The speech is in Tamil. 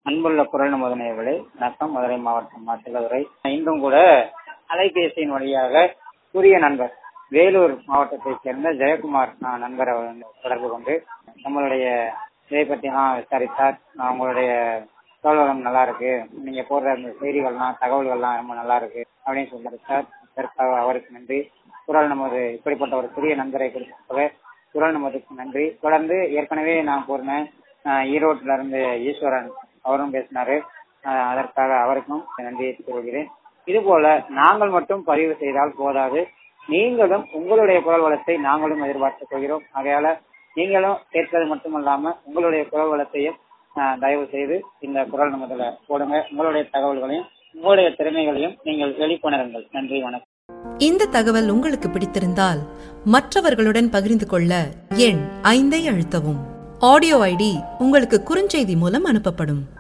அன்புள்ள குரல் நமது நேயர்களே வணக்கம் மதுரை மாவட்டம் மாசிலதுரை இன்றும் கூட அலைபேசியின் வழியாக புதிய நண்பர் வேலூர் மாவட்டத்தைச் சேர்ந்த ஜெயக்குமார் அஹ், நண்பரை வந்து தொடர்பு கொண்டு நம்மளுடைய இதை பற்றிலாம் விசாரித்தார் அஹ், உங்களுடைய தகவல்கள் நல்லா இருக்கு நீங்க போடுற அந்த செய்திகள்லாம் தகவல்கள்லாம் ரொம்ப நல்லா இருக்கு அப்படின்னு சொல்லிட்டு சார் அதற்காக அவருக்கு நன்றி குரல் நமது இப்படிப்பட்ட ஒரு புதிய நண்பரை கொடுத்ததாக குரல் நமதுக்கு நன்றி தொடர்ந்து ஏற்கனவே நான் போறேன் ஈரோட்ல இருந்து ஈஸ்வரன் அவரும் பேசினாரு அஹ், அதற்காக அவருக்கும் நன்றியை கூறுகிறேன் இது போல நாங்கள் மட்டும் பதிவு செய்தால் போதாது நீங்களும் உங்களுடைய குரல் வளத்தை நாங்களும் எதிர்பார்த்துக் கொள்கிறோம் ஆகையால நீங்களும் கேட்பது மட்டுமல்லாம உங்களுடைய குரல் வளத்தையும் அஹ், தயவு செய்து இந்த குரல் நமதுல போடுங்க உங்களுடைய தகவல்களையும் உங்களுடைய திறமைகளையும் நீங்கள் வெளிக்கொணருங்கள் நன்றி வணக்கம் இந்த தகவல் உங்களுக்கு பிடித்திருந்தால் மற்றவர்களுடன் பகிர்ந்து கொள்ள எண் ஐந்தை அழுத்தவும் ஆடியோ ஐடி உங்களுக்கு குறுஞ்செய்தி மூலம் அனுப்பப்படும்